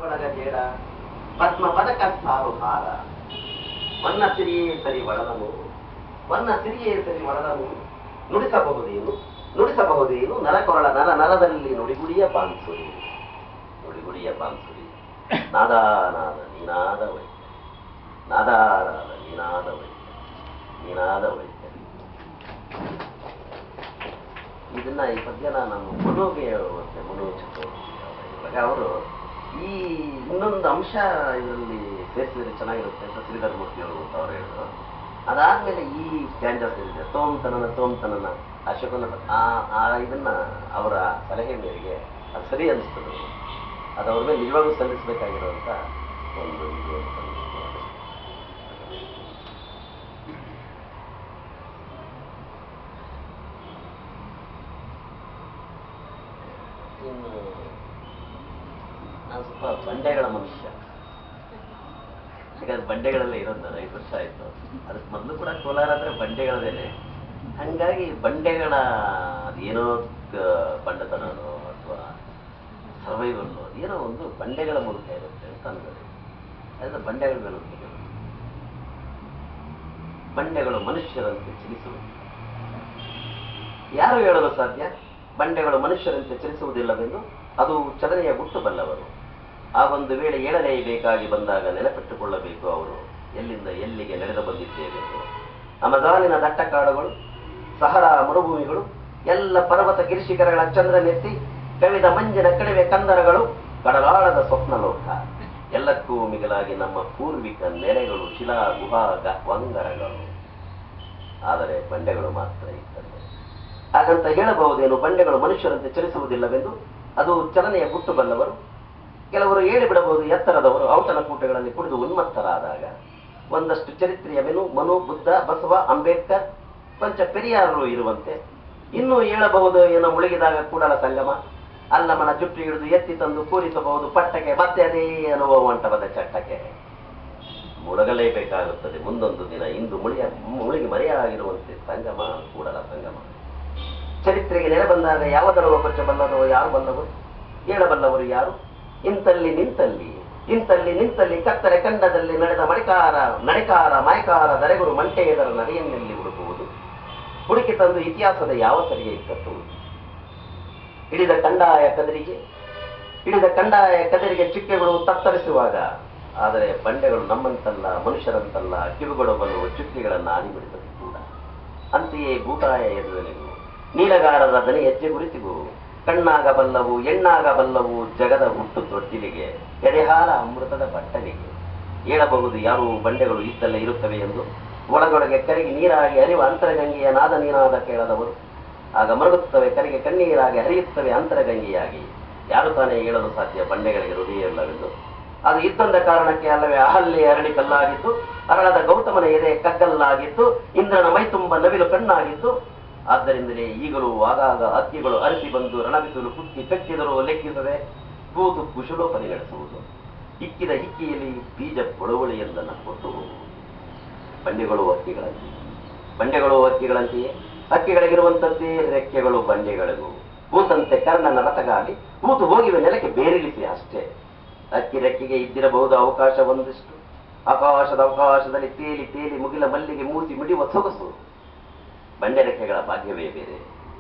ಕೊಡಗ ಜೇಡ ಪದ್ಮ ಪದಕ ಸಾರು ಹಾರ ವನ್ನ ಸಿರಿಯೇ ಸರಿ ಒಳದನು ವನ್ನ ಸಿರಿಯೇ ಸರಿ ಒಳದನು ನುಡಿಸಬಹುದೇನು ನುಡಿಸಬಹುದೇನು ನರಕೊರಳ ನರ ನರದಲ್ಲಿ ನುಡಿಗುಡಿಯ ಪಾನ್ಸುರಿ ನುಡಿಗುಡಿಯ ಪಾನ್ಸುರಿ ನಾದ ನಾದ ನಿನಾದ ವೈದ್ಯ ನಾದ ನಾದ ನಿನಾದ ವೈದ್ಯ ನಿನಾದ ವೈದ್ಯ ಇದನ್ನ ಈ ಪದ್ಯನ ನಾನು ಮನೋಗೆ ಹೇಳುವಂತೆ ಮನೋ ಚಕ್ರವರ್ತಿ ಅವರ ಇವಾಗ ಅವರು ಈ ಇನ್ನೊಂದು ಅಂಶ ಇದರಲ್ಲಿ ಸೇರಿಸಿದ್ರೆ ಚೆನ್ನಾಗಿರುತ್ತೆ ಅಂತ ಶ್ರೀಧರಮೂರ್ತಿ ಅವರು ಅಂತ ಅವ್ರು ಹೇಳಿದ್ರು ಅದಾದ್ಮೇಲೆ ಈ ಸ್ಟ್ಯಾಂಡರ್ಸ್ ಇದೆ ತೋಂತನನ ತೋಂತನನ ಅಶೋಕನ ಆ ಆ ಇದನ್ನ ಅವರ ಸಲಹೆ ಮೇರೆಗೆ ಅದು ಸರಿ ಅನಿಸ್ತದೆ ಅದು ಅವ್ರ ಮೇಲೆ ನಿಜವಾಗ್ಲೂ ಸಲ್ಲಿಸಬೇಕಾಗಿರುವಂತ ಒಂದು ಇದು ಅಂತ ಅನ್ಸುತ್ತೆ. ಇನ್ನು ನಾನು ಸ್ವಲ್ಪ ಬಂಡೆಗಳ ಮನುಷ್ಯ ಯಾಕಂದ್ರೆ ಬಂಡೆಗಳಲ್ಲೇ ಇರೋದು ನಾನು ಐದು ವರ್ಷ ಆಯ್ತು ಅದಕ್ಕೆ ಮೊದಲು ಕೂಡ ಕೋಲಾರ ಅಂದ್ರೆ ಬಂಡೆಗಳದೇನೆ ಹಂಗಾಗಿ ಬಂಡೆಗಳ ಅದೇನೋ ಕ- ಬಂಡತನನೋ ಅಥವಾ ಸರ್ವೈವಲ್ಲು ಏನೋ ಒಂದು ಬಂಡೆಗಳ ಮೂಲಕ ಇರುತ್ತೆ ಅಂತ ಅನ್ಕೊಳ್ಳಿ ಅದರಿಂದ ಬಂಡೆಗಳ ಮೇಲೆ ಒಂದು ತೆಗೆದು ಬಂಡೆಗಳು ಮನುಷ್ಯರಂತೆ ಚಲಿಸುವುದು ಯಾರು ಹೇಳಲು ಸಾಧ್ಯ ಬಂಡೆಗಳು ಮನುಷ್ಯರಂತೆ ಚಲಿಸುವುದಿಲ್ಲವೆಂದು ಅದು ಚಲನೆಯ ಗುಟ್ಟು ಬಲ್ಲವರು ಆ ಒಂದು ವೇಳೆ ಏಳಲೇಬೇಕಾಗಿ ಬಂದಾಗ ನೆನಪಿಟ್ಟುಕೊಳ್ಳಬೇಕು ಅವರು ಎಲ್ಲಿಂದ ಎಲ್ಲಿಗೆ ನಡೆದು ಬಂದಿದ್ದೇವೆಂದು ಅಮಜಾನಿನ ದಟ್ಟ ಕಾಡುಗಳು ಸಹರಾ ಮರುಭೂಮಿಗಳು ಎಲ್ಲ ಪರ್ವತ ಗಿರಿಶಿಖರಗಳ ಚಂದ್ರನೆತ್ತಿ ಕವಿದ ಮಂಜಿನ ಕಣಿವೆ ಕಂದರಗಳು ಕಡಲಾಳದ ಸ್ವಪ್ನ ಲೋಕ ಎಲ್ಲಕ್ಕೂ ಮಿಗಿಲಾಗಿ ನಮ್ಮ ಪೂರ್ವಿಕ ನೆಲೆಗಳು ಶಿಲಾ ಗುಹಾ ಗ- ವಂಗರಗಳು ಆದರೆ ಬಂಡೆಗಳು ಮಾತ್ರ ಇರ್ತವೆ ಹಾಗಂತ ಹೇಳಬಹುದೇನು ಬಂಡೆಗಳು ಮನುಷ್ಯರಂತೆ ಚಲಿಸುವುದಿಲ್ಲವೆಂದು ಅದು ಚಲನೆಯ ಗುಟ್ಟು ಬಲ್ಲವರು ಕೆಲವರು ಹೇಳಿ ಬಿಡಬಹುದು ಎತ್ತರದವರು ಔತಣ ಕೂಟಗಳಲ್ಲಿ ಕುಡಿದು ಉನ್ಮತ್ತರಾದಾಗ ಒಂದಷ್ಟು ಚರಿತ್ರೆಯ ಮೆನು ಮನು ಬುದ್ಧ ಬಸವ ಅಂಬೇಡ್ಕರ್ ಕೊಂಚ ಪೆರಿಯಾರರು ಇರುವಂತೆ ಇನ್ನೂ ಹೇಳಬಹುದು ಏನೋ ಮುಳುಗಿದಾಗ ಕೂಡಲ ಸಂಗಮ ಅಲ್ಲಮನ ಜುಟ್ಟು ಹಿಡಿದು ಎತ್ತಿ ತಂದು ಕೂರಿಸಬಹುದು ಪಟ್ಟಕ್ಕೆ ಮತ್ತೆ ಅದೇ ಅನುಭವ ಹೊಂಟವದ ಚಟ್ಟಕ್ಕೆ ಮುಳುಗಲೇಬೇಕಾಗುತ್ತದೆ ಮುಂದೊಂದು ದಿನ ಇಂದು ಮುಳಿಯ ಮುಳುಗಿ ಮರೆಯಾಗಿರುವಂತೆ ಸಂಗಮ ಕೂಡಲ ಸಂಗಮ ಚರಿತ್ರೆಗೆ ನೆಲೆ ಬಂದಾಗ ಯಾವ ದಳವ ಕೊಚ್ಚ ಬಲ್ಲದೋ ಯಾರು ಬಲ್ಲವರು ಹೇಳಬಲ್ಲವರು ಯಾರು ಇಂತಲ್ಲಿ ನಿಂತಲ್ಲಿ ಇಂತಲ್ಲಿ ನಿಂತಲ್ಲಿ ಕತ್ತರೆ ಕಂಡದಲ್ಲಿ ನಡೆದ ಮಡಿಕಾರ ನಡೆಕಾರ ಮಾಯಕಾರ ದರೆಗುರು ಮಂಟೆಯದರ ನಡೆಯನ್ನೆಲ್ಲಿ ಹುಡುಕುವುದು ಹುಡುಕಿ ತಂದು ಇತಿಹಾಸದ ಯಾವ ಸರಿಗೆ ಕಟ್ಟುವುದು ಹಿಡಿದ ಕಂಡಾಯ ಕದರಿಗೆ ಹಿಡಿದ ಕಂಡಾಯ ಕದರಿಗೆ ಚುಕ್ಕೆಗಳು ತತ್ತರಿಸುವಾಗ ಆದರೆ ಬಂಡೆಗಳು ನಮ್ಮಂತಲ್ಲ ಮನುಷ್ಯರಂತಲ್ಲ ಕಿವುಗಳು ಬರುವ ಚುಕ್ಕೆಗಳನ್ನು ಆಡಿಬಿಡುತ್ತದೆ ಕೂಡ ಅಂತೆಯೇ ಭೂತಾಯ ಎದುರಲಿಗೂ ನೀಲಗಾರರ ದನಿ ಹೆಜ್ಜೆ ಗುರುತಿಗೂ ಕಣ್ಣಾಗಬಲ್ಲವು ಎಣ್ಣಾಗಬಲ್ಲವು ಜಗದ ಹುಟ್ಟು ತೊಟ್ಟಿಲಿಗೆ ಎದೆಹಾಲ ಅಮೃತದ ಬಟ್ಟಲಿಗೆ ಹೇಳಬಹುದು ಯಾರು ಬಂಡೆಗಳು ಇದ್ದಲ್ಲೇ ಇರುತ್ತವೆ ಎಂದು ಒಳಗೊಳಗೆ ಕರಗಿ ನೀರಾಗಿ ಹರಿವ ಅಂತರಗಂಗೆಯ ನಾದ ನೀನಾದ ಕೇಳದವರು ಆಗ ಮರುಗುತ್ತವೆ ಕರಿಗೆ ಕಣ್ಣೀರಾಗಿ ಹರಿಯುತ್ತವೆ ಅಂತರಗಂಗೆಯಾಗಿ ಯಾರು ತಾನೇ ಹೇಳಲು ಸಾಧ್ಯ ಬಂಡೆಗಳಿಗೆ ಹೃದಯ ಇಲ್ಲವೆಂದು ಅದು ಇದ್ದೊಂದ ಕಾರಣಕ್ಕೆ ಅಲ್ಲವೇ ಅಹಲ್ಲೆ ಅರಳಿ ಕಲ್ಲಾಗಿದ್ದು ಅರಳದ ಗೌತಮನ ಎದೆ ಕಗ್ಗಲ್ಲಾಗಿದ್ದು ಇಂದ್ರನ ಮೈ ತುಂಬ ನವಿಲು ಕಣ್ಣಾಗಿದ್ದು ಆದ್ದರಿಂದಲೇ ಈಗಲೂ ಆಗಾಗ ಹಕ್ಕಿಗಳು ಅರಸಿ ಬಂದು ರಣಬಿಸಿಲು ಕುಕ್ಕಿ ಕಟ್ಟಿದರೂ ಲೆಕ್ಕಿಸದೆ ಕೂತು ಕುಶಲೋಪರಿ ನಡೆಸುವುದು ಇಕ್ಕಿದ ಹಿಕ್ಕಿಯಲ್ಲಿ ಬೀಜ ಬಳುವಳಿಯೊಂದನ್ನು ಕೊಟ್ಟು ಹೋಗುವುದು ಬಂಡೆಗಳು ಹಕ್ಕಿಗಳಂತೆ ಬಂಡೆಗಳು ಹಕ್ಕಿಗಳಂತೆಯೇ ಹಕ್ಕಿಗಳಿಗಿರುವಂತದ್ದೇ ರೆಕ್ಕೆಗಳು ಬಂಡೆಗಳಿಗೂ ಕೂತಂತೆ ಕರ್ಣನ ರಥಗಾಲಿ ಕೂತು ಹೋಗಿವೆ ನೆಲಕ್ಕೆ ಬೇರಿಳಿಸಿ ಅಷ್ಟೇ ಹಕ್ಕಿ ರೆಕ್ಕೆಗೆ ಇದ್ದಿರಬಹುದು ಅವಕಾಶ ಒಂದಿಷ್ಟು ಆಕಾಶದ ಅವಕಾಶದಲ್ಲಿ ತೇಲಿ ತೇಲಿ ಮುಗಿಲ ಮಲ್ಲಿಗೆ ಮೂಸಿ ಮಿಡಿಯುವ ಸೊಗಸು ಬಂಡೆ ರೆಕ್ಕೆಗಳ ಭಾಗ್ಯವೇ ಬೇರೆ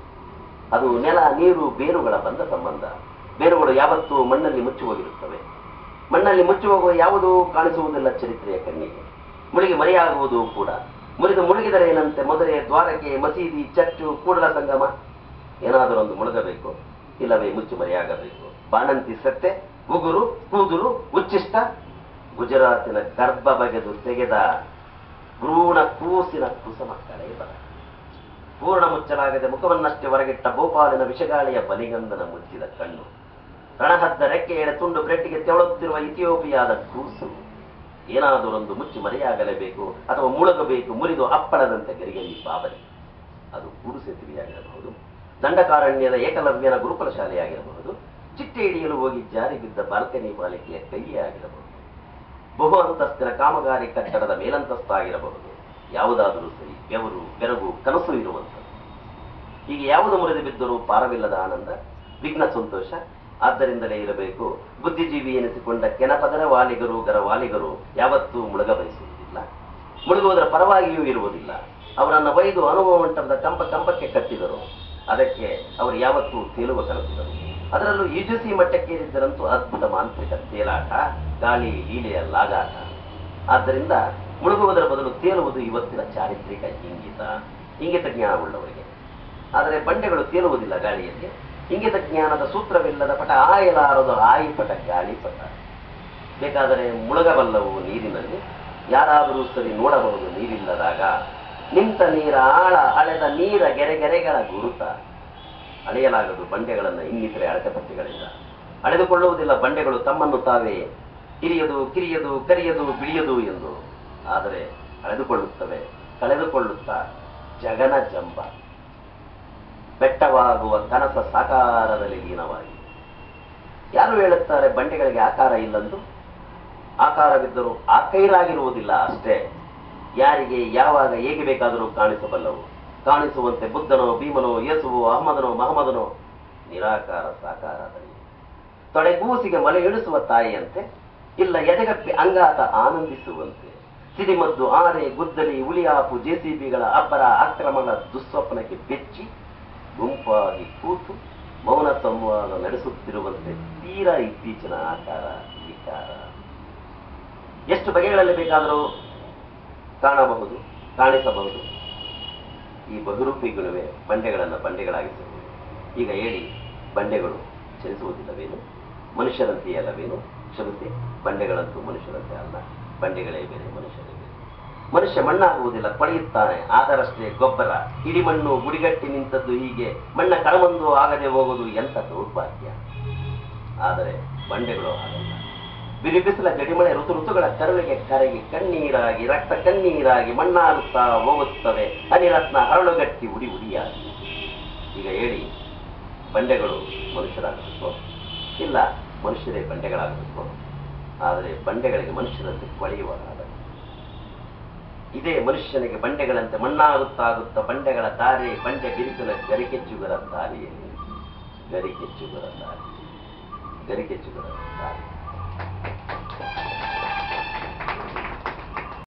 ಅದು ನೆಲ ನೀರು ಬೇರುಗಳ ಬಂದ ಸಂಬಂಧ ಬೇರುಗಳು ಯಾವತ್ತೂ ಮಣ್ಣಲ್ಲಿ ಮುಚ್ಚಿ ಹೋಗಿರುತ್ತವೆ ಮಣ್ಣಲ್ಲಿ ಮುಚ್ಚಿ ಹೋಗುವ ಯಾವುದೂ ಕಾಣಿಸುವುದಿಲ್ಲ ಚರಿತ್ರೆಯ ಕಣ್ಣಿಗೆ ಮುಳುಗಿ ಮರೆಯಾಗುವುದು ಕೂಡ ಮುರಿದು ಮುಳುಗಿದರೆ ಏನಂತೆ ಮೊದಲೇ ದ್ವಾರಕ್ಕೆ ಮಸೀದಿ ಚರ್ಚು ಕೂಡಲ ಸಂಗಮ ಏನಾದರೂ ಒಂದು ಮುಳುಗಬೇಕು ಇಲ್ಲವೇ ಮುಚ್ಚಿ ಮರೆಯಾಗಬೇಕು ಬಾಣಂತಿ ಸತ್ತೆ ಉಗುರು ಕೂದುರು ಉಚ್ಚಿಷ್ಟ ಗುಜರಾತಿನ ಗರ್ಭ ಬಗೆದು ತೆಗೆದ ಭ್ರೂಣ ಕೂಸಿನ ಕುಸಮ ಕಳೆಯಬರ ಪೂರ್ಣ ಮುಚ್ಚಲಾಗದೆ ಮುಖವನ್ನಷ್ಟೇ ಹೊರಗಿಟ್ಟ ಭೋಪಾಲಿನ ವಿಷಗಾಳಿಯ ಬಲಿಗಂಧನ ಮುಚ್ಚಿದ ಕಣ್ಣು ರಣಹದ್ದ ರೆಕ್ಕೆ ಎಳೆ ತುಂಡು ಬ್ರೆಡ್ಗೆ ತೆವಳುತ್ತಿರುವ ಇಥಿಯೋಪಿಯಾದ ಕೂಸು ಏನಾದರೊಂದು ಮುಚ್ಚಿ ಮರೆಯಾಗಲೇಬೇಕು ಅಥವಾ ಮುಳುಗಬೇಕು ಮುರಿದು ಅಪ್ಪಳದಂತೆ ಗರಿಗರಿ ಬಾಬರಿ ಅದು ಗೂಡು ಸೇತುವೆಯಾಗಿರಬಹುದು ದಂಡಕಾರಣ್ಯದ ಏಕಲವ್ಯನ ಗುರುಕುಲ ಶಾಲೆಯಾಗಿರಬಹುದು ಚಿಟ್ಟೆ ಹಿಡಿಯಲು ಹೋಗಿ ಜಾರಿ ಬಿದ್ದ ಬಾಲ್ಕನಿ ಬಾಲಿಕೆಯ ಕೈಯೇ ಆಗಿರಬಹುದು ಬಹು ಅಂತಸ್ತಿನ ಕಾಮಗಾರಿ ಕಟ್ಟಡದ ಮೇಲಂತಸ್ತಾಗಿರಬಹುದು ಯಾವುದಾದರೂ ಸರಿ ಬೆವರು ಬೆರಗು ಕನಸು ಇರುವಂಥದ್ದು ಹೀಗೆ ಯಾವುದು ಮುರಿದು ಬಿದ್ದರೂ ಪಾರವಿಲ್ಲದ ಆನಂದ ವಿಘ್ನ ಸಂತೋಷ ಆದ್ದರಿಂದಲೇ ಇರಬೇಕು ಬುದ್ಧಿಜೀವಿ ಎನಿಸಿಕೊಂಡ ಕೆನಪದರ ವಾಲಿಗರು ಗರವಾಲಿಗರು ಯಾವತ್ತೂ ಮುಳುಗ ಬಯಸುವುದಿಲ್ಲ ಮುಳುಗುವುದರ ಪರವಾಗಿಯೂ ಇರುವುದಿಲ್ಲ ಅವರನ್ನು ಬೈದು ಅನುಭವ ಮಂಟಪದ ಕಂಪ ಕಂಪಕ್ಕೆ ಕಟ್ಟಿದರು ಅದಕ್ಕೆ ಅವರು ಯಾವತ್ತೂ ತೇಲುವ ಕನಸಿದರು ಅದರಲ್ಲೂ ಯುಜಿಸಿ ಮಟ್ಟಕ್ಕೇರಿದ್ದರಂತೂ ಅದ್ಭುತ ಮಾಂತ್ರಿಕ ತೇಲಾಟ ಗಾಳಿ ಲೀಲೆಯ ಲಾಗಾಟ ಆದ್ದರಿಂದ ಮುಳುಗುವುದರ ಬದಲು ತೇಲುವುದು ಇವತ್ತಿನ ಚಾರಿತ್ರಿಕ ಇಂಗಿತ ಇಂಗಿತ ಜ್ಞಾನವುಳ್ಳವರಿಗೆ ಆದರೆ ಬಂಡೆಗಳು ತೇಲುವುದಿಲ್ಲ ಗಾಳಿಯಲ್ಲಿ ಇಂಗಿತ ಜ್ಞಾನದ ಸೂತ್ರವಿಲ್ಲದ ಪಟ ಆಯಲಾರದು ಆಯಿಪಟ ಗಾಳಿಪಟ ಬೇಕಾದರೆ ಮುಳುಗಬಲ್ಲವು ನೀರಿನಲ್ಲಿ ಯಾರಾದರೂ ಸರಿ ನೋಡಬಹುದು ನೀರಿಲ್ಲದಾಗ ನಿಂತ ನೀರ ಆಳ ಅಳೆದ ನೀರ ಗೆರೆಗೆರೆಗಳ ಗುರುತ ಅಳೆಯಲಾಗದು ಬಂಡೆಗಳನ್ನು ಇನ್ನಿತರೆ ಅಳತೆಪಟ್ಟಿಗಳಿಂದ ಅಳೆದುಕೊಳ್ಳುವುದಿಲ್ಲ ಬಂಡೆಗಳು ತಮ್ಮನ್ನು ತಾವೇ ಹಿರಿಯದು ಕಿರಿಯದು ಕರಿಯದು ಬಿಳಿಯದು ಎಂದು ಆದರೆ ಅಳೆದುಕೊಳ್ಳುತ್ತವೆ ಕಳೆದುಕೊಳ್ಳುತ್ತಾ ಜಗನ ಜಂಬ ಬೆಟ್ಟವಾಗುವ ಕನಸ ಸಾಕಾರದಲ್ಲಿ ಲೀನವಾಗಿ ಯಾರು ಹೇಳುತ್ತಾರೆ ಬಂಡೆಗಳಿಗೆ ಆಕಾರ ಇಲ್ಲಂದು ಆಕಾರವಿದ್ದರೂ ಆಕೈರಾಗಿರುವುದಿಲ್ಲ ಅಷ್ಟೇ ಯಾರಿಗೆ ಯಾವಾಗ ಹೇಗೆ ಬೇಕಾದರೂ ಕಾಣಿಸಬಲ್ಲವು ಕಾಣಿಸುವಂತೆ ಬುದ್ಧನೋ ಭೀಮನೋ ಯೇಸುವೋ ಅಹಮದನೋ ಮಹಮ್ಮದನೋ ನಿರಾಕಾರ ಸಾಕಾರದಲ್ಲಿ ತೊಡೆಗೂಸಿಗೆ ಮಲೆ ಇಳಿಸುವ ತಾಯಿಯಂತೆ ಇಲ್ಲ ಎದೆಗಪ್ಪಿ ಅಂಗಾತ ಆನಂದಿಸುವಂತೆ ಸಿಡಿಮದ್ದು ಆನೆ ಗುದ್ದಲಿ ಉಳಿಯಾಪು ಜೆಸಿಬಿಗಳ ಅಬ್ಬರ ಆಕ್ರಮಣ ದುಸ್ವಪ್ನಕ್ಕೆ ಬೆಚ್ಚಿ ಗುಂಪಾಗಿ ಕೂತು ಮೌನ ಸಂವಾದ ನಡೆಸುತ್ತಿರುವಂತೆ ತೀರಾ ಇತ್ತೀಚಿನ ಆಕಾರ ವಿಕಾರ ಎಷ್ಟು ಬಗೆಗಳಲ್ಲಿ ಬೇಕಾದರೂ ಕಾಣಬಹುದು ಕಾಣಿಸಬಹುದು ಈ ಬಹುರೂಪಿ ಗುಣವೇ ಬಂಡೆಗಳನ್ನು ಬಂಡೆಗಳಾಗಿಸುವುದು ಈಗ ಹೇಳಿ ಬಂಡೆಗಳು ಚಲಿಸುವುದಿಲ್ಲವೇನು ಮನುಷ್ಯರಂತೆಯೇ ಅಲ್ಲವೇನು ಕ್ಷಮಿಸಿ ಬಂಡೆಗಳಂತೂ ಮನುಷ್ಯರಂತೆ ಅಲ್ಲ ಬಂಡೆಗಳೇ ಬೇರೆ ಮನುಷ್ಯರೇ ಬೇರೆ ಮನುಷ್ಯ ಮಣ್ಣಾಗುವುದಿಲ್ಲ ಪಡೆಯುತ್ತಾನೆ ಆದರಷ್ಟೇ ಗೊಬ್ಬರ ಇಡೀ ಮಣ್ಣು ಗುಡಿಗಟ್ಟಿ ನಿಂತದ್ದು ಹೀಗೆ ಮಣ್ಣ ಕಳಮಂದು ಆಗದೆ ಹೋಗುವುದು ಎಂಥ ದೌರ್ಭಾಗ್ಯ ಆದರೆ ಬಂಡೆಗಳು ಹಾಗಲ್ಲ ಬಿರು ಬಿಸಿಲ ಜಡಿಮಳೆ ಋತು ಋತುಗಳ ಕರುಳಿಗೆ ಕರಗಿ ಕಣ್ಣೀರಾಗಿ ರಕ್ತ ಕಣ್ಣೀರಾಗಿ ಮಣ್ಣಾಗುತ್ತಾ ಹೋಗುತ್ತವೆ ಹನಿರತ್ನ ಹರಳುಗಟ್ಟಿ ಉಡಿ ಉಡಿಯಾಗಿ ಈಗ ಹೇಳಿ ಬಂಡೆಗಳು ಮನುಷ್ಯರಾಗಬೇಕು ಇಲ್ಲ ಮನುಷ್ಯರೇ ಬಂಡೆಗಳಾಗಬೇಕು ಆದರೆ ಬಂಡೆಗಳಿಗೆ ಮನುಷ್ಯರಂತೆ ಕೊಳೆಯುವ ಕಾಲ ಇದೇ ಮನುಷ್ಯನಿಗೆ ಬಂಡೆಗಳಂತೆ ಮಣ್ಣಾಗುತ್ತಾಗುತ್ತಾ ಬಂಡೆಗಳ ದಾರಿ ಬಂಡೆ ಬಿರುಕಿನ ಗರಿಕೆಚ್ಚುಗರ ದಾರಿಯಲ್ಲಿ ಗರಿಕೆಚ್ಚುಗರ ದಾರಿ ಗರಿಕೆಚ್ಚುಗರ ದಾರಿ